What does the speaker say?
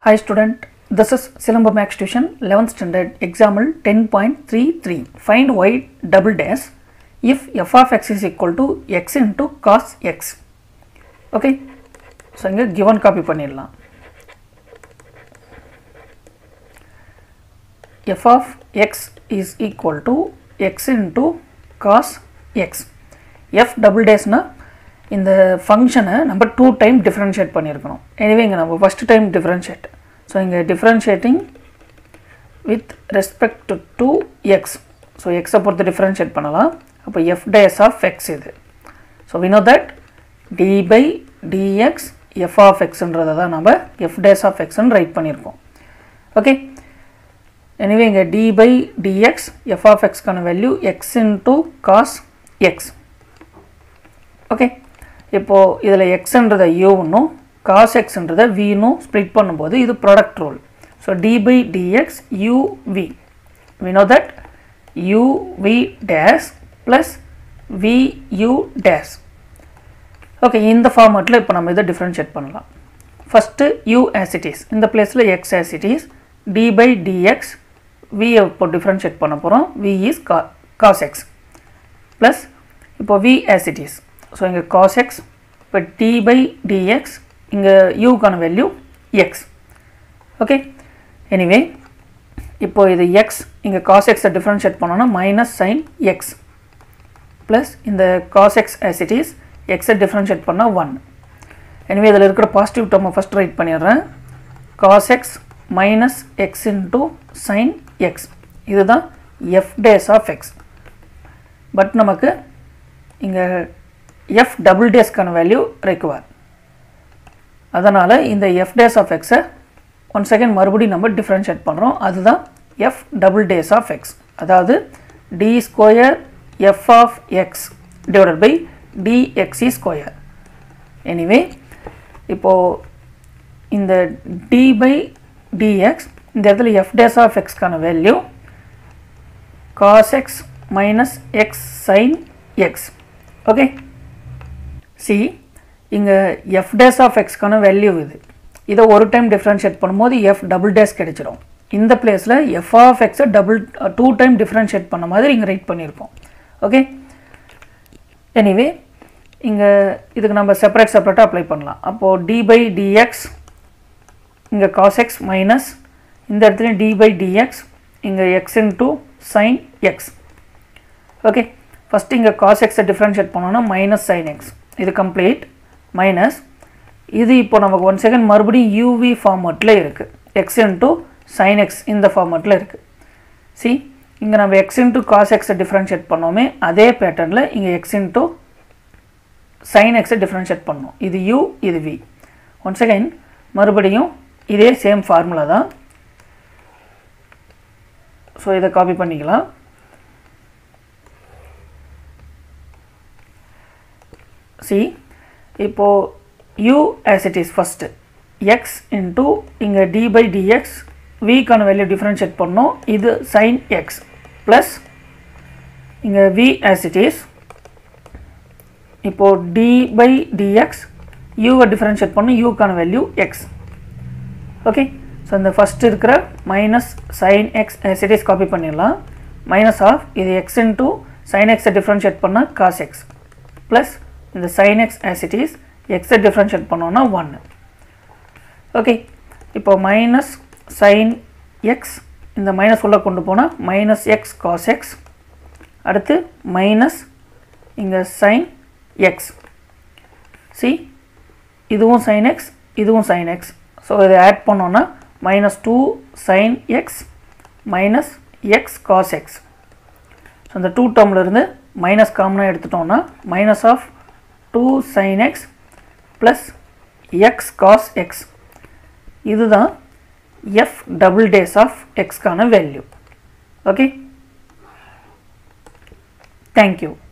Hi student, this is Silamba Max Tuition 11th standard example 10.33. Find y double dash if f of x is equal to x into cos x. Okay, so இங்கே given copy பண்ணிடலாம் f of x is equal to x into cos x. f double dashனா இந்த ஃபங்க்ஷனை நம்ம two time differentiate பண்ணியிருக்கணும் anyway இங்கே நம்ம first time differentiate so இங்கே differentiating with respect to x so எக்ஸை பொறுத்து டிஃப்ரென்ஷியேட் பண்ணலாம் அப்போ எஃப் டேஸ் ஆஃப் எக்ஸ் இது so we know that d by dx f of எக்ஸுன்றதை தான் நம்ம எஃப் டேஸ் ஆஃப் எக்ஸ்ன்னு ரைட் பண்ணியிருக்கோம் ஓகே எனிவே இங்கே d by dx f of எக்ஸ்க்கான value x into cos x okay இப்போது இதில் எக்ஸ்ன்றதை யூனும் காஸ் எக்ஸ்ன்றதை வினும் ஸ்ப்ளிட் பண்ணும்போது இது product rule so d by dx u v we know that u v dash plus v u dash okay இந்த ஃபார்மேட்டில் இப்போ நம்ம இதை டிஃப்ரென்ஷியேட் பண்ணலாம் ஃபஸ்ட்டு யூ ஆசிட்டிஸ் இந்த பிளேஸில் x as it is d by dx v இப்போ டிஃப்ரென்ஷியேட் பண்ண போகிறோம் வி இஸ் கா காஸ் எக்ஸ் ப்ளஸ் இப்போ வி ஆசிட்டிஸ் ஸோ இங்கே காஸ் எக்ஸ் இப்போ டி பை டிஎக்ஸ் இங்கே யூக்கான வேல்யூ எக்ஸ் ஓகே எனிவே இப்போ இது எக்ஸ் இங்கே காஸ் எக்ஸை டிஃப்ரென்ஷியேட் பண்ணோன்னா மைனஸ் சைன் எக்ஸ் ப்ளஸ் இந்த காஸ் எக்ஸ் ஆசிட்டிஸ் எக்ஸை டிஃப்ரென்ஷியேட் பண்ணால் ஒன் எனிவே இதில் இருக்கிற பாசிட்டிவ் டேர்மை ஃபஸ்ட் ரைட் பண்ணிடுறேன் cos x minus x into sin x இதுதான் f dash of x but நமக்கு இங்கே எஃப் டபுள் டேஸ்க்கான வேல்யூ ரெக்குவர் அதனால் இந்த எஃப் டேஸ் ஆஃப் எக்ஸை ஒன் செகண்ட் மறுபடியும் நம்ம டிஃப்ரென்ஷியேட் பண்ணுறோம் அதுதான் f double dash of x அதாவது d square f of x divided by dx square anyway இப்போது இந்த டி பை டிஎக்ஸ் இந்த இடத்துல எஃப் டேஸ் ஆஃப் எக்ஸ்க்கான value cos x minus x sine x okay see இங்கே f dash of எக்ஸ்க்கான value இது இதை ஒரு டைம் டிஃப்ரென்ஷியேட் பண்ணும்போது எஃப் டபுள் டேஸ் கிடைச்சிடும் இந்த பிளேஸில் எஃப் ஆஃப் எக்ஸை டபுள் டூ டைம் டிஃப்ரென்ஷியேட் பண்ண மாதிரி இங்கே ரைட் பண்ணியிருக்கோம் ஓகே எனிவே இங்கே இதுக்கு நம்ம செப்பரேட் செப்பரேட்டாக அப்ளை பண்ணலாம் அப்போது டி பை டிஎக்ஸ் இங்கே காஸ் எக்ஸ் மைனஸ் இந்த இடத்துல டி பை டிஎக்ஸ் இங்கே x into sin x okay first இங்கே காஸ் எக்ஸை டிஃப்ரென்ஷியேட் பண்ணோன்னா மைனஸ் சைன் எக்ஸ் இது கம்ப்ளீட் மைனஸ் இது இப்போ நமக்கு ஒன் செகண்ட் மறுபடியும் யூவி ஃபார்மேட்டில் இருக்குது எக்ஸ் இன்ட்டு சைன் எக்ஸ் இந்த ஃபார்மேட்டில் இருக்குது சி இங்கே நம்ம எக்ஸ் இன்ட்டு காஸ் எக்ஸை டிஃப்ரென்ஷியேட் பண்ணோமே அதே பேட்டர்னில் இங்கே எக்ஸ் இன்ட்டு சைன் எக்ஸை டிஃப்ரென்ஷியேட் பண்ணோம் இது யூ இது வி ஒன் செகண்ட் மறுபடியும் இதே சேம் ஃபார்முலா தான் ஸோ இதை காப்பி பண்ணிக்கலாம் சி இப்போது u as it is first x into இங்கே டி பை டிஎக்ஸ் விக்கான வேல்யூ டிஃப்ரென்ஷியேட் பண்ணோம் இது சைன் எக்ஸ் ப்ளஸ் இங்கே v as it is இப்போது டி பை டிஎக்ஸ் யூவை டிஃப்ரென்ஷியேட் பண்ணோம் யூக்கான வேல்யூ எக்ஸ் ஓகே ஸோ இந்த ஃபஸ்ட்டு இருக்கிற minus sign x as it is copy பண்ணிடலாம் மைனஸ் ஆஃப் இது எக்ஸ் இன்ட்டு சைன் எக்ஸை டிஃப்ரென்ஷியேட் பண்ணால் காஸ் எக்ஸ் ப்ளஸ் இந்த sin x as it is எக்ஸை டிஃப்ரென்ஷியேட் பண்ணோன்னா ஒன்று ஓகே இப்போ மைனஸ் சைன் எக்ஸ் இந்த மைனஸ் உள்ளே கொண்டு போனால் மைனஸ் எக்ஸ் காஸ் எக்ஸ் அடுத்து மைனஸ் இங்கே சைன் எக்ஸ் சி இதுவும் சைன் எக்ஸ் இதுவும் சைன் எக்ஸ் ஸோ இதை ஆட் பண்ணோன்னா minus two sin x minus x cos x so இந்த டூ டேர்ம்லேருந்து மைனஸ் காமனாக எடுத்துட்டோம்னா minus of 2 sin x plus x cos x இதுதான் f double days of x கான வேல்யூ ஓகே தேங்க்யூ